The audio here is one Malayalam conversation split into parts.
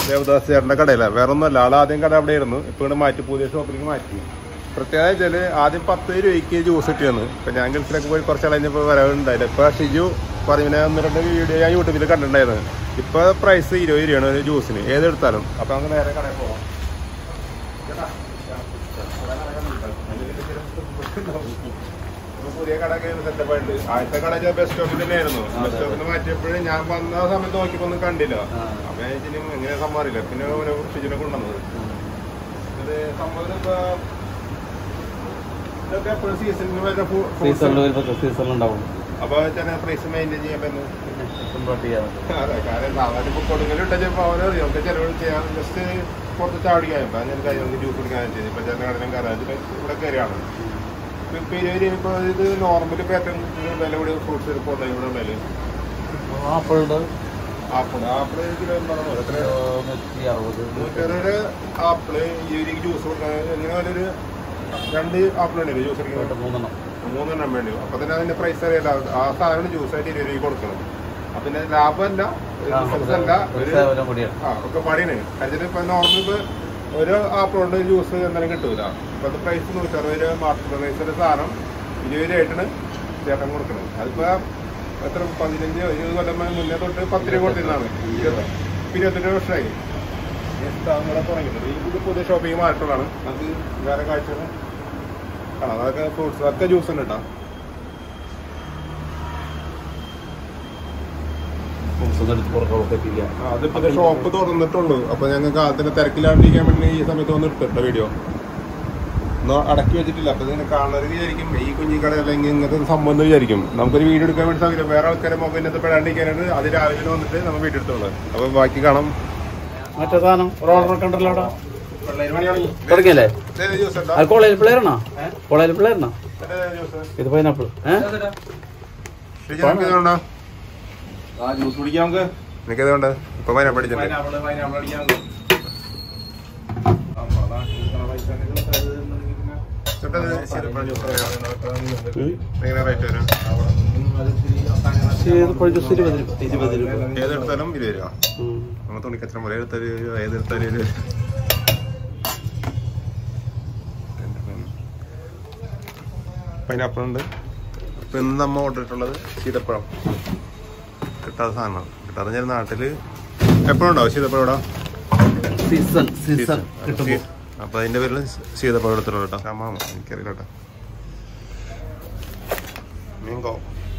ദേവദാസ് ചേട്ടൻ്റെ കടയിലാണ് വേറെ ഒന്നുമല്ല ആൾ ആദ്യം കട അവിടെ ആയിരുന്നു ഇപ്പോൾ ഇവിടെ മാറ്റി പുതിയ ഷോപ്പിലേക്ക് മാറ്റി പ്രത്യേകത വെച്ചാൽ ആദ്യം പത്ത് രൂപയ്ക്ക് ജ്യൂസ് കിട്ടിയെന്ന് ഇപ്പം ഞാൻ ഗൾഫിലൊക്കെ പോയി കുറച്ച് കഴിഞ്ഞപ്പോൾ വരവുണ്ടായില്ല ഇപ്പോൾ ഷിജു പറഞ്ഞ ഒന്ന് രണ്ട് വീഡിയോ ഞാൻ യൂട്യൂബിൽ കണ്ടിട്ടുണ്ടായിരുന്നു ഇപ്പോൾ പ്രൈസ് ഇരുപത് രൂപയാണ് ഒരു ജ്യൂസിന് ഏതെടുത്താലും അപ്പോൾ നമുക്ക് നേരെ കടയിൽ പോകാം ഇപ്പൊ പുതിയ കടയൊക്കെ സെറ്റപ്പ് ആയിട്ട് ആദ്യത്തെ കട ബസ് സ്റ്റോപ്പിൽ തന്നെയായിരുന്നു ബസ് സ്റ്റോപ്പിൽ നിന്ന് മാറ്റിയപ്പോഴും ഞാൻ വന്ന സമയത്ത് നോക്കിയപ്പോ ഒന്നും കണ്ടില്ല അപ്പൊ ഞാൻ ഇച്ചിരി എങ്ങനെ സംഭവം അറിയില്ല പിന്നെ ഒരു ഫ്രിഡ്ജിനെ കൊണ്ടുവന്നത് ഇത് സംഭവം ഇപ്പൊ ഇതൊക്കെ എപ്പോഴും സീസണിന് വരുന്ന സീസണിൽ വരുമ്പോൾ സീസണിൽ ഉണ്ടാവും അപ്പൊ ചില പ്രൈസ് മെയിൻറ്റെയിൻ ചെയ്യാൻ പറ്റുന്നു കൺവേർട്ട് ചെയ്യാൻ അതെ കാരണം സാധാരണ ഇപ്പൊ കൊടുങ്ങൽ ഇട്ട ചിലപ്പോൾ അവരറിയാം നമുക്ക് ചിലവ് ചെയ്യാൻ ജസ്റ്റ് പുറത്ത് ചാടിക്കാൻ ഇപ്പൊ അങ്ങനെ കൈ നമുക്ക് ജ്യൂസ് കുടിക്കാൻ ചെയ്തു ഇപ്പൊ ചില കടലും കയറാൻ ഇവിടെ കയറിയാണ് ഇപ്പൊ ഇരുപത് രൂപ ഇപ്പൊ ഇത് നോർമൽ ഇപ്പൊ ഏറ്റവും കൂടുതൽ വില കൂടിയ ഫ്രൂട്ട്സ് ഇപ്പോൾ ഇവിടെ വില ആപ്പിളുണ്ട് ആപ്പിൾ ആപ്പിൾ കിലോ എന്ന് പറഞ്ഞാൽ എത്ര നൂറ്റി അറുപത് നൂറ്ററുപത് ആപ്പിള് ഈ ഒരു ജ്യൂസ് കൊടുക്കാൻ എങ്ങനെ ഒരു രണ്ട് ആപ്പിൾ ഉണ്ടല്ലോ ജ്യൂസ് അടിക്കാൻ മൂന്നെണ്ണം മൂന്നെണ്ണം വേണ്ടി വരും. അപ്പൊ തന്നെ അതിന്റെ പ്രൈസ് അറിയാലോ ആ സാധനം ജ്യൂസ് ആയിട്ട് ഇരുപത് രൂപ കൊടുക്കണം അപ്പൊ പിന്നെ ലാഭമല്ല ആ, ബിസിനസ് അല്ല ഒരു ഒരു സേവനം കൂടിയാണ് ആ ഒക്കെ പണിയാണ് അതിന് ഇപ്പൊ നോർമൽ ഇപ്പൊ ഒരു ആപ്പിൾ കൊണ്ട് ജ്യൂസ് എന്തായാലും കിട്ടൂല ഇപ്പൊ അത് പ്രൈസ് നൂറ്ററുപത് രൂപ മാർക്കറ്റ് പ്രൈസിന്റെ സാധനം ഇരുപത് രൂപയായിട്ടാണ് ചേട്ടൻ കൊടുക്കുന്നത് അതിപ്പോ എത്ര പതിനഞ്ച് ഇരുപത് കൊല്ലം മുന്നേ തൊട്ട് പത്ത് രൂപ കൊടുത്തിരുന്നതാണ് ഇരുപത്തെട്ട് വർഷമായി ഇവിടെ തുടങ്ങിയിട്ടുണ്ട് ഇത് പുതിയ ഷോപ്പിംഗ് മാറിയിട്ടുള്ളതാണ് നമുക്ക് വേറെ കാഴ്ചകൾ കാണാം അതൊക്കെ ഫ്രൂട്ട്സ് അതൊക്കെ ജ്യൂസ് ഉണ്ട് കേട്ടോ ഫ്രൂട്ട്സ് എടുത്ത് പുറത്തോട്ട് എത്തില്ല ആ, അതിപ്പോ ഷോപ്പ് തുറന്നിട്ടുള്ളൂ അപ്പൊ ഞങ്ങൾക്ക് അതിന്റെ തിരക്കിലാണ്ടിരിക്കാൻ വേണ്ടി ഈ സമയത്ത് വന്ന് എടുത്തിട്ട വീഡിയോ ഒന്നും അടക്കി വെച്ചിട്ടില്ല അപ്പൊ ഇതിനെ കാണുന്നവർ വിചാരിക്കും ഈ കുഞ്ഞി കട അല്ലെങ്കിൽ ഇങ്ങനത്തെ ഒരു സംഭവം എന്ന് വിചാരിക്കും നമുക്കൊരു വീഡിയോ എടുക്കാൻ വേണ്ടി സൗകര്യം വേറെ ആൾക്കാരെ മൊബൈലിനകത്ത് പെടാണ്ടിരിക്കാനായിട്ട് അത് രാവിലെ വന്നിട്ട് നമ്മൾ വീഡിയോ എടുത്തോളൂ അപ്പൊ ബാക്കി കാണാം മറ്റേ സാധനം ഒരു ഓർഡർ കണ്ടല്ലോ അവിടെ പിള്ളേര് പണി തുടങ്ങി. തുടങ്ങിയല്ലേ ഇതേത് ജ്യൂസ് ഉണ്ടോ? അത് കോളേജ് പിള്ളേരാണോ കോളേജ് പിള്ളേരാണോ ഇതേത് ജ്യൂസ്? ഇത് പൈനാപ്പിൾ ഏഹ് ഷിജി, നിനക്ക് ഇത് വേണ്ടോ? ആ ജ്യൂസ് കുടിക്കാം നമുക്ക് നിനക്ക് ഇത് വേണ്ട ഇപ്പൊ വരാൻ പഠിച്ചിട്ടുണ്ട് പൈനാപ്പിള് പൈനാപ്പിൾ അടിക്കാം എങ്ങനെ റേറ്റ് വരും ജ്യൂസ് ഇരുപത് രൂപ ഇരുപത് രൂപ ഏതെടുത്താലും ഇരുപത് രൂപ ഉം. നമ്മൾ തുണിക്കച്ചറ പോലെ എടുത്താലും ഇരുപത് രൂപ ഏതെടുത്താലും ഇരുപത് രൂപ പൈനാപ്പിൾ ഉണ്ട് ഇപ്പം ഇന്ന് നമ്മൾ ഓർഡർ ഇട്ടുള്ളത് സീതപ്പഴം കിട്ടാത്ത സാധനമാണ് കിട്ടാതെ ഞാൻ നാട്ടില് എപ്പോഴും ഉണ്ടാവും സീതപ്പഴം ഇവിടെ സീസൺ സീസൺ കിട്ടുമ്പോ അപ്പൊ അതിന്റെ പേരിൽ സീതപ്പഴം എടുത്തിട്ടുള്ളൂ കേട്ടോ ക്ഷമാമ എനിക്കറിയില്ല കേട്ടോ മീങ്കോ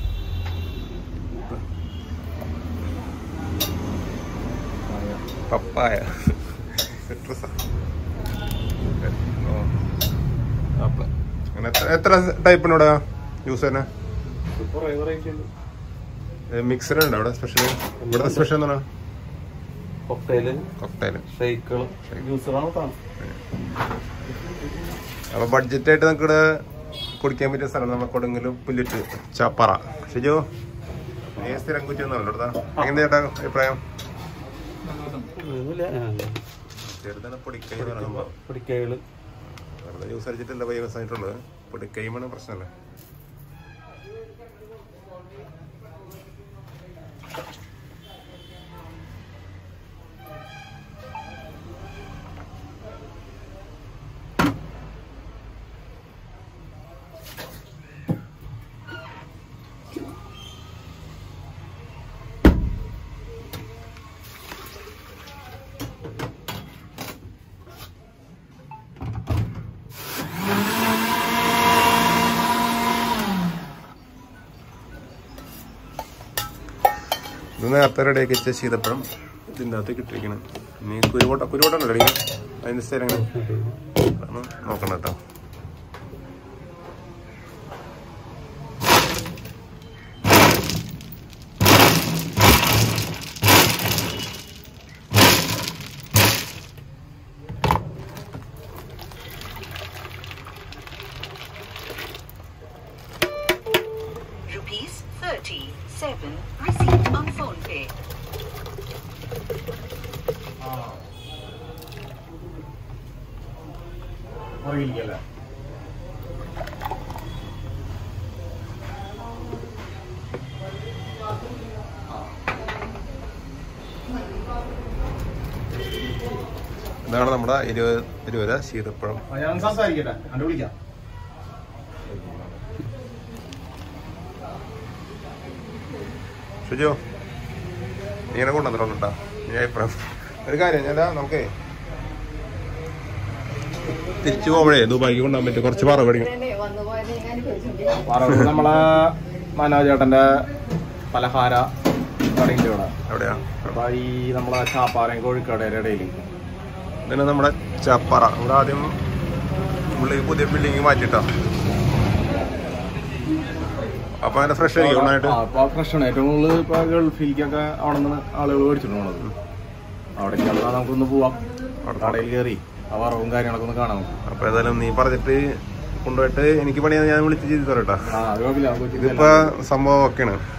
പപ്പായ സിട്രസ് അങ്ങനെ എത്ര- എത്ര ടൈപ്പിന് ഇവിടെ ജ്യൂസ് തന്നെ മിക്സർ ഉണ്ട് അവിടെ സ്പെഷ്യൽ ഇവിടെ സ്പെഷ്യൽ എന്താണ് കൊക്കയില് കൊക്ടൈല് ഷേക്കുകൾ ജ്യൂസുകളാണ് കാണും അപ്പൊ ബഡ്ജറ്റ് ആയിട്ട് നമുക്ക് ഇവിടെ കുടിക്കാൻ പറ്റിയ സ്ഥലം നമ്മൾ കൊടുങ്ങലും പുല്ലിട്ട് ചാപ്പാറ ഷിജു നീ സ്ഥിരം കുറ്റിയൊന്നുമല്ലോ എടുത്താ എങ്ങനെ ചേട്ടാ അഭിപ്രായം ഒന്നുമില്ല ചെറുതാണ് പൊടിക്കൈ എന്ന് പറയുന്ന സംഭവം പൊടിക്കൈകള് വെറുതെ ജ്യൂസ് അടിച്ചിട്ടല്ല ഫേമസ് ആയിട്ടുള്ളത് പൊടിക്കൈമാണ് പ്രശ്നമല്ല ഇത് നേരത്തെ റെഡിയാക്കി വെച്ച ശീതപ്പഴം ഇതിൻ്റെ അകത്ത് കിട്ടിയിരിക്കണം ഇനി കുരുവോട്ട കുരുവോട്ടം റെഡി അതിൻ്റെ സ്ഥലം എങ്ങനെ അതാണ് നോക്കണം കേട്ടോ Rupees 37 received on phone pay. ഇതാണ് നമ്മുടെ ഇരുപത് ഇരുപത് ശീതപ്പഴം ആ, ഞാൻ സംസാരിക്കട്ടെ കണ്ടു വിളിക്കാം ഷുജോ നീ ഇങ്ങനെ കൊണ്ടുവന്നിട്ടുണ്ടാ നീ അഭിപ്രായം ഒരു കാര്യം ഞാൻ നമുക്കേ തിരിച്ചു പോകുമ്പോഴേ ദുബായിക്ക് കൊണ്ടുപോകാൻ പറ്റും കുറച്ച് പറ പഠിക്കും പറവൂർ നമ്മളെ മനോജേട്ടന്റെ പലഹാര കടയുണ്ട് ഇവിടെ എവിടെയാ അപ്പൊ ഈ നമ്മളെ ചാപ്പാറയും കോഴിക്കടയുടെ ഇടയിൽ ഇങ്ങനെ നമ്മുടെ ചപ്പറ ഇവിടെ ആദ്യം നമ്മള് ഈ പുതിയ ബിൽഡിങ് മാറ്റിട്ടാ അപ്പൊ അങ്ങനെ ഫ്രഷ് ആയിരിക്കും ഒന്നായിട്ട് അപ്പൊ ഫ്രഷാണ് ഏറ്റവും കൂടുതൽ ഇപ്പൊ ഗൾഫിലേക്കൊക്കെ അവിടെ നിന്ന് ആളുകൾ മേടിച്ചിട്ട് പോണത് അവിടേക്ക് എന്നാ നമുക്കൊന്ന് പോവാം അവിടെ കടയിൽ കയറി ആ വറവും കാര്യങ്ങളൊക്കെ ഒന്ന് കാണാം അപ്പൊ ഏതായാലും നീ പറഞ്ഞിട്ട് കൊണ്ടുപോയിട്ട് എനിക്ക് പണിയാ ഞാൻ വിളിച്ച് ചെയ്ത് തരട്ടാ ആ അത് കുഴപ്പമില്ല നമുക്ക് ഇതിപ്പോ സംഭവം ഒക്കെയാണ്